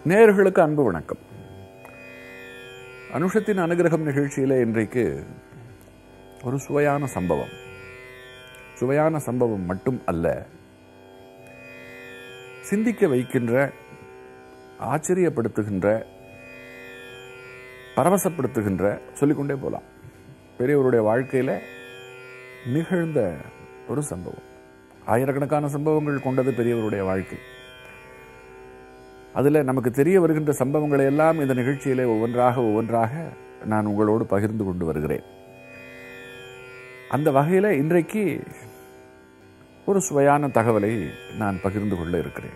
நேயர்களுக்கு அன்பு வணக்கம் அனுஷத்தின் அனுகிரகம் நிகழ்ச்சியிலே இன்றைக்கு ஒரு சுவையான சம்பவம் சுவையான சம்பவம் மட்டும் அல்ல சிந்திக்க வைக்கின்ற ஆச்சரியப்படுத்துகின்ற பரவசப்படுத்துகின்ற சொல்லிக்கொண்டே போலாம் பெரியவருடைய வாழ்க்கையில நிகழ்ந்த ஒரு சம்பவம் ஆயிரக்கணக்கான சம்பவங்கள் கொண்டது பெரியவருடைய வாழ்க்கை அதில் நமக்கு தெரிய வருகின்ற சம்பவங்களை எல்லாம் இந்த நிகழ்ச்சியிலே ஒவ்வொன்றாக ஒவ்வொன்றாக நான் உங்களோடு பகிர்ந்து கொண்டு வருகிறேன் அந்த வகையில் இன்றைக்கு ஒரு சுவையான தகவலை நான் பகிர்ந்து கொள்ள இருக்கிறேன்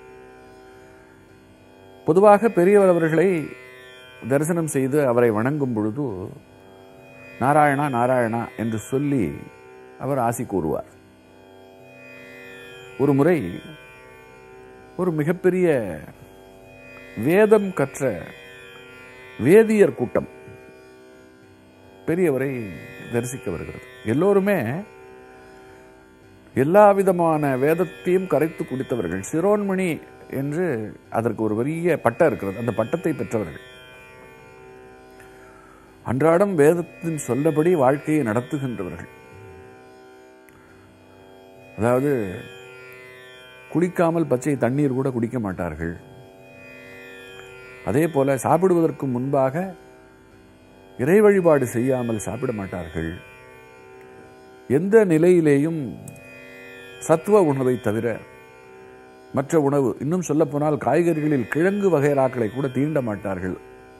பொதுவாக பெரியவர் அவர்களை தரிசனம் செய்து அவரை வணங்கும் பொழுது நாராயணா நாராயணா என்று சொல்லி அவர் ஆசி கூறுவார் ஒரு முறை ஒரு மிகப்பெரிய வேதம் கற்ற வேதியர் கூட்டம் பெரியவரை தரிசிக்க வருகிறது எல்லோருமே எல்லா விதமான வேதத்தையும் கரைத்து குடித்தவர்கள் சிரோன்மணி என்று அதற்கு ஒரு பெரிய பட்டம் இருக்கிறது அந்த பட்டத்தை பெற்றவர்கள் அன்றாடம் வேதத்தின் சொல்லபடி வாழ்க்கையை நடத்துகின்றவர்கள் அதாவது குளிக்காமல் பச்சை தண்ணீர் கூட குடிக்க மாட்டார்கள் அதே போல சாப்பிடுவதற்கு முன்பாக இறை வழிபாடு செய்யாமல் சாப்பிட மாட்டார்கள் எந்த நிலையிலேயும் சத்துவ உணவை தவிர மற்ற உணவு இன்னும் சொல்லப்போனால் காய்கறிகளில் கிழங்கு வகைராக்களை கூட தீண்ட மாட்டார்கள்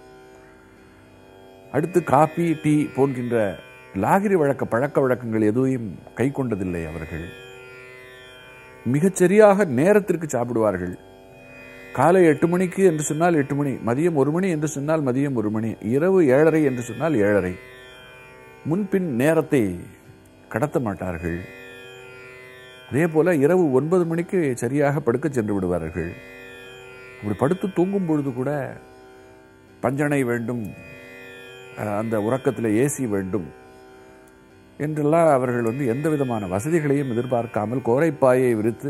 அடுத்து காபி டீ போன்கின்ற லாகிரி வழக்க பழக்க வழக்கங்கள் எதுவும் கை கொண்டதில்லை அவர்கள் மிகச்சரியாக நேரத்திற்கு சாப்பிடுவார்கள் காலை எட்டு மணிக்கு என்று சொன்னால் எட்டு மணி மதியம் ஒரு மணி என்று சொன்னால் மதியம் ஒரு மணி இரவு ஏழரை என்று சொன்னால் ஏழரை முன்பின் நேரத்தை கடத்த மாட்டார்கள் அதே போல இரவு ஒன்பது மணிக்கு சரியாக படுக்க சென்று விடுவார்கள் அப்படி படுத்து தூங்கும் பொழுது கூட பஞ்சனை வேண்டும் அந்த உறக்கத்தில் ஏசி வேண்டும் என்றெல்லாம் அவர்கள் வந்து எந்த விதமான வசதிகளையும் எதிர்பார்க்காமல் கோரைப்பாயை விரித்து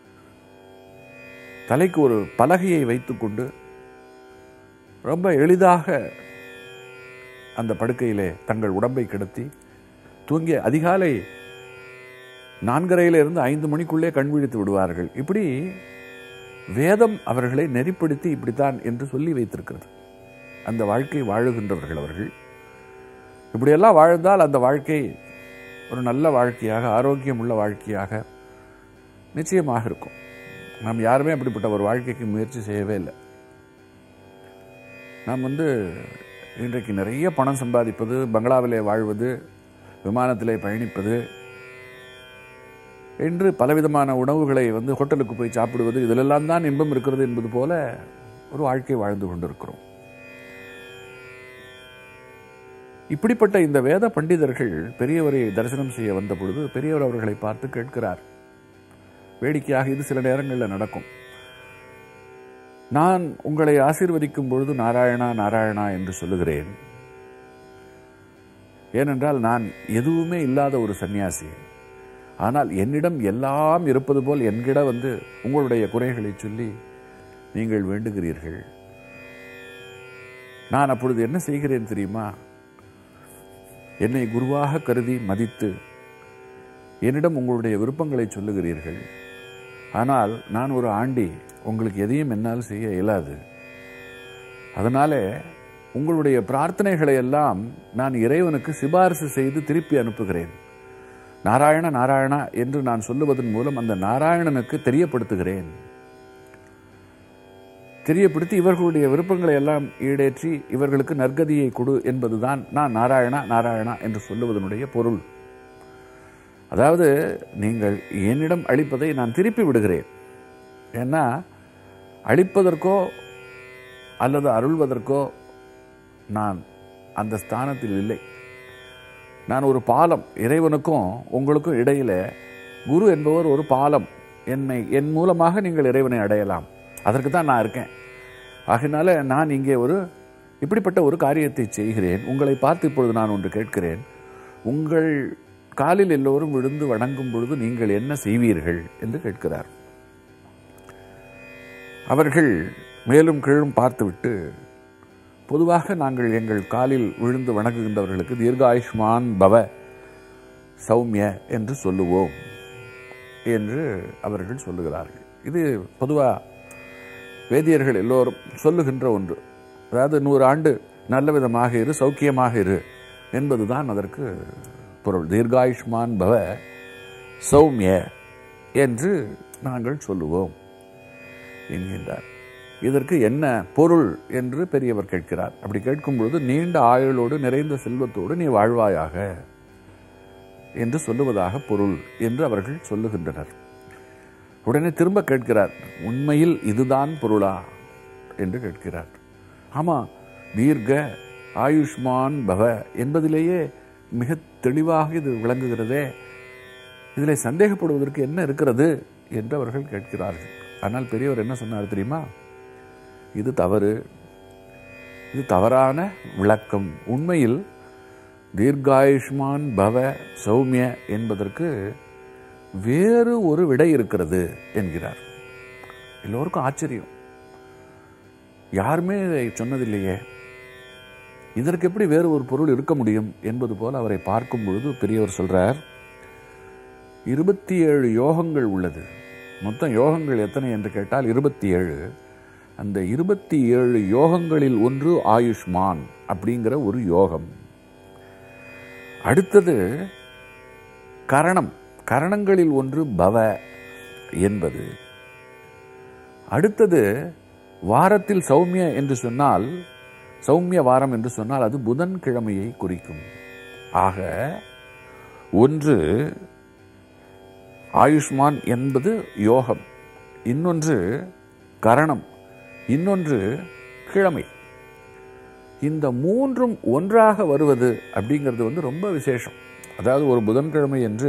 தலைக்கு ஒரு பலகையை வைத்துக்கொண்டு ரொம்ப எளிதாக அந்த படுக்கையிலே தங்கள் உடம்பை கிடத்தி தூங்கிய அதிகாலை நான்கரையிலிருந்து ஐந்து மணிக்குள்ளே கண் விழித்து விடுவார்கள் இப்படி வேதம் அவர்களை நெறிப்படுத்தி இப்படித்தான் என்று சொல்லி வைத்திருக்கிறது அந்த வாழ்க்கை வாழுகின்றவர்கள் அவர்கள் இப்படியெல்லாம் வாழ்ந்தால் அந்த வாழ்க்கை ஒரு நல்ல வாழ்க்கையாக ஆரோக்கியம் உள்ள வாழ்க்கையாக நிச்சயமாக இருக்கும் நாம் யாருமே அப்படிப்பட்ட ஒரு வாழ்க்கைக்கு முயற்சி செய்யவே இல்லை நாம் வந்து இன்றைக்கு நிறைய பணம் சம்பாதிப்பது பங்களாவிலே வாழ்வது விமானத்திலே பயணிப்பது என்று பலவிதமான உணவுகளை வந்து ஹோட்டலுக்கு போய் சாப்பிடுவது இதிலெல்லாம் தான் இன்பம் இருக்கிறது என்பது போல ஒரு வாழ்க்கை வாழ்ந்து கொண்டிருக்கிறோம் இப்படிப்பட்ட இந்த வேத பண்டிதர்கள் பெரியவரை தரிசனம் செய்ய வந்த பொழுது பெரியவர் அவர்களை பார்த்து கேட்கிறார் வேடிக்கையாக இது சில நேரங்களில் நடக்கும் நான் உங்களை ஆசீர்வதிக்கும் பொழுது நாராயணா நாராயணா என்று சொல்லுகிறேன் ஏனென்றால் நான் எதுவுமே இல்லாத ஒரு சன்னியாசி ஆனால் என்னிடம் எல்லாம் இருப்பது போல் என்கிட வந்து உங்களுடைய குறைகளை சொல்லி நீங்கள் வேண்டுகிறீர்கள் நான் அப்பொழுது என்ன செய்கிறேன் தெரியுமா என்னை குருவாக கருதி மதித்து என்னிடம் உங்களுடைய விருப்பங்களை சொல்லுகிறீர்கள் ஆனால் நான் ஒரு ஆண்டி உங்களுக்கு எதையும் என்னால் செய்ய இயலாது அதனால உங்களுடைய பிரார்த்தனைகளை எல்லாம் நான் இறைவனுக்கு சிபாரிசு செய்து திருப்பி அனுப்புகிறேன் நாராயண நாராயணா என்று நான் சொல்லுவதன் மூலம் அந்த நாராயணனுக்கு தெரியப்படுத்துகிறேன் தெரியப்படுத்தி இவர்களுடைய விருப்பங்களை எல்லாம் ஈடேற்றி இவர்களுக்கு நற்கதியை கொடு என்பதுதான் நான் நாராயணா நாராயணா என்று சொல்லுவதனுடைய பொருள் அதாவது நீங்கள் என்னிடம் அளிப்பதை நான் திருப்பி விடுகிறேன் ஏன்னா அளிப்பதற்கோ அல்லது அருள்வதற்கோ நான் அந்த ஸ்தானத்தில் இல்லை நான் ஒரு பாலம் இறைவனுக்கும் உங்களுக்கும் இடையில குரு என்பவர் ஒரு பாலம் என்னை என் மூலமாக நீங்கள் இறைவனை அடையலாம் அதற்கு தான் நான் இருக்கேன் ஆகினால நான் இங்கே ஒரு இப்படிப்பட்ட ஒரு காரியத்தை செய்கிறேன் உங்களை பார்த்து இப்பொழுது நான் ஒன்று கேட்கிறேன் உங்கள் காலில் எல்லோரும் விழுந்து வணங்கும் பொழுது நீங்கள் என்ன செய்வீர்கள் என்று கேட்கிறார் அவர்கள் மேலும் கீழும் பார்த்துவிட்டு பொதுவாக நாங்கள் எங்கள் காலில் விழுந்து வணங்குகின்றவர்களுக்கு தீர்காயுஷ்மான் பவ சௌமிய என்று சொல்லுவோம் என்று அவர்கள் சொல்லுகிறார்கள் இது பொதுவாக வேதியர்கள் எல்லோரும் சொல்லுகின்ற ஒன்று அதாவது நூறு ஆண்டு நல்ல விதமாக இரு சௌக்கியமாக இரு என்பதுதான் அதற்கு பொருள் தீர்காயுஷ்மான் பவ சௌமிய என்று நாங்கள் சொல்லுவோம் என்கின்றார் இதற்கு என்ன பொருள் என்று பெரியவர் கேட்கிறார் அப்படி கேட்கும் பொழுது நீண்ட ஆயுளோடு நிறைந்த செல்வத்தோடு நீ வாழ்வாயாக என்று சொல்லுவதாக பொருள் என்று அவர்கள் சொல்லுகின்றனர் உடனே திரும்ப கேட்கிறார் உண்மையில் இதுதான் பொருளா என்று கேட்கிறார் ஆமா தீர்க்க ஆயுஷ்மான் பவ என்பதிலேயே மிக தெளிவாக இது விளங்குகிறதே இதில் சந்தேகப்படுவதற்கு என்ன இருக்கிறது என்று அவர்கள் கேட்கிறார்கள் ஆனால் பெரியவர் என்ன சொன்னார் தெரியுமா இது தவறு இது தவறான விளக்கம் உண்மையில் தீர்காயுஷ்மான் பவ சௌமிய என்பதற்கு வேறு ஒரு விடை இருக்கிறது என்கிறார் எல்லோருக்கும் ஆச்சரியம் யாருமே இதை சொன்னதில்லையே இதற்கு எப்படி வேறு ஒரு பொருள் இருக்க முடியும் என்பது போல அவரை பார்க்கும் பொழுது பெரியவர் சொல்றார் இருபத்தி ஏழு யோகங்கள் உள்ளது மொத்தம் யோகங்கள் எத்தனை என்று கேட்டால் இருபத்தி ஏழு அந்த இருபத்தி ஏழு யோகங்களில் ஒன்று ஆயுஷ்மான் அப்படிங்கிற ஒரு யோகம் அடுத்தது கரணம் கரணங்களில் ஒன்று பவ என்பது அடுத்தது வாரத்தில் சௌமிய என்று சொன்னால் சௌமிய வாரம் என்று சொன்னால் அது புதன்கிழமையை குறிக்கும் ஆக ஒன்று ஆயுஷ்மான் என்பது யோகம் இன்னொன்று கரணம் இன்னொன்று கிழமை இந்த மூன்றும் ஒன்றாக வருவது அப்படிங்கிறது வந்து ரொம்ப விசேஷம் அதாவது ஒரு புதன்கிழமை என்று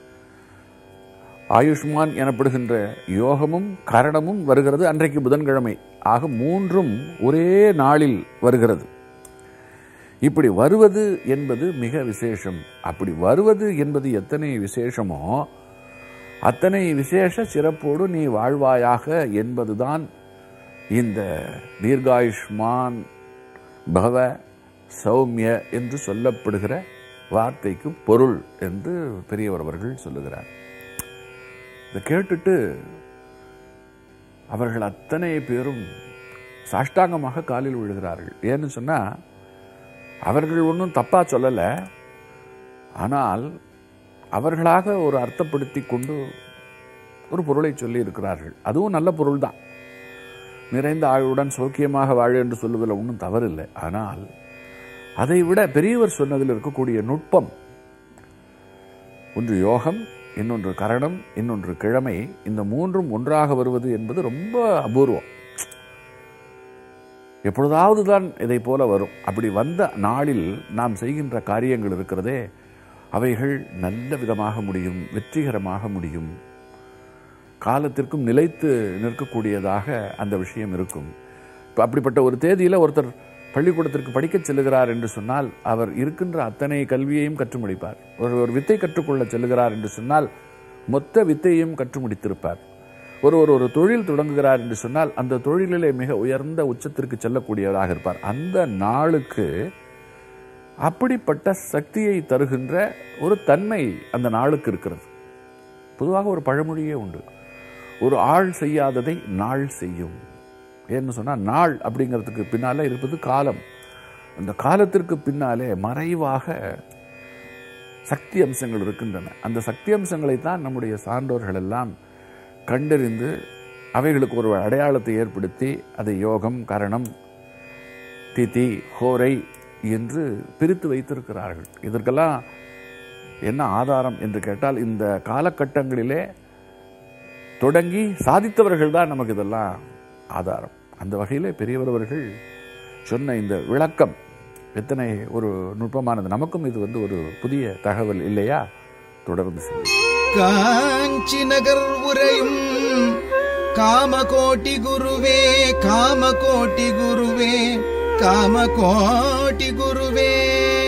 ஆயுஷ்மான் எனப்படுகின்ற யோகமும் கரணமும் வருகிறது அன்றைக்கு புதன்கிழமை ஆக மூன்றும் ஒரே நாளில் வருகிறது இப்படி வருவது என்பது மிக விசேஷம் அப்படி வருவது என்பது எத்தனை விசேஷமோ அத்தனை விசேஷ சிறப்போடு நீ வாழ்வாயாக என்பதுதான் இந்த தீர்காயுஷ்மான் பவ சௌமிய என்று சொல்லப்படுகிற வார்த்தைக்கு பொருள் என்று பெரியவர் அவர்கள் சொல்லுகிறார் இதை கேட்டுட்டு அவர்கள் அத்தனை பேரும் சாஷ்டாங்கமாக காலில் விழுகிறார்கள் ஏன்னு சொன்னா அவர்கள் ஒன்றும் தப்பா சொல்லலை ஆனால் அவர்களாக ஒரு அர்த்தப்படுத்தி கொண்டு ஒரு பொருளை சொல்லி இருக்கிறார்கள் அதுவும் நல்ல பொருள் தான் நிறைந்த ஆயுளுடன் சௌக்கியமாக வாழ என்று சொல்லுவதில் ஒன்றும் தவறில்லை ஆனால் அதை விட பெரியவர் சொன்னதில் இருக்கக்கூடிய நுட்பம் ஒன்று யோகம் இன்னொன்று கரணம் இன்னொன்று கிழமை இந்த மூன்றும் ஒன்றாக வருவது என்பது ரொம்ப அபூர்வம் எப்பொழுதாவது தான் இதை போல வரும் அப்படி வந்த நாளில் நாம் செய்கின்ற காரியங்கள் இருக்கிறதே அவைகள் நல்ல விதமாக முடியும் வெற்றிகரமாக முடியும் காலத்திற்கும் நிலைத்து நிற்கக்கூடியதாக அந்த விஷயம் இருக்கும் இப்போ அப்படிப்பட்ட ஒரு தேதியில் ஒருத்தர் பள்ளிக்கூடத்திற்கு படிக்கச் செல்லுகிறார் என்று சொன்னால் அவர் இருக்கின்ற அத்தனை கல்வியையும் கற்று முடிப்பார் ஒரு ஒரு வித்தை கற்றுக்கொள்ள செல்லுகிறார் என்று சொன்னால் மொத்த வித்தையும் கற்று முடித்திருப்பார் ஒருவர் ஒரு தொழில் தொடங்குகிறார் என்று சொன்னால் அந்த தொழிலிலே மிக உயர்ந்த உச்சத்திற்கு செல்லக்கூடியவராக இருப்பார் அந்த நாளுக்கு அப்படிப்பட்ட சக்தியை தருகின்ற ஒரு தன்மை அந்த நாளுக்கு இருக்கிறது பொதுவாக ஒரு பழமொழியே உண்டு ஒரு ஆள் செய்யாததை நாள் செய்யும் ஏன்னு சொன்னால் நாள் அப்படிங்கிறதுக்கு பின்னாலே இருப்பது காலம் அந்த காலத்திற்கு பின்னாலே மறைவாக சக்தி அம்சங்கள் இருக்கின்றன அந்த சக்தி அம்சங்களை தான் நம்முடைய சான்றோர்கள் எல்லாம் கண்டறிந்து அவைகளுக்கு ஒரு அடையாளத்தை ஏற்படுத்தி அதை யோகம் கரணம் திதி ஹோரை என்று பிரித்து வைத்திருக்கிறார்கள் இதற்கெல்லாம் என்ன ஆதாரம் என்று கேட்டால் இந்த காலகட்டங்களிலே தொடங்கி சாதித்தவர்கள் தான் நமக்கு இதெல்லாம் ஆதாரம் அந்த வகையிலே பெரியவர் அவர்கள் சொன்ன இந்த விளக்கம் எத்தனை ஒரு நுட்பமானது நமக்கும் இது வந்து ஒரு புதிய தகவல் இல்லையா தொடர்ந்து செய்யும் காஞ்சி நகர் உரையும் காமகோட்டி குருவே காமகோட்டி குருவே காமகோட்டி குருவே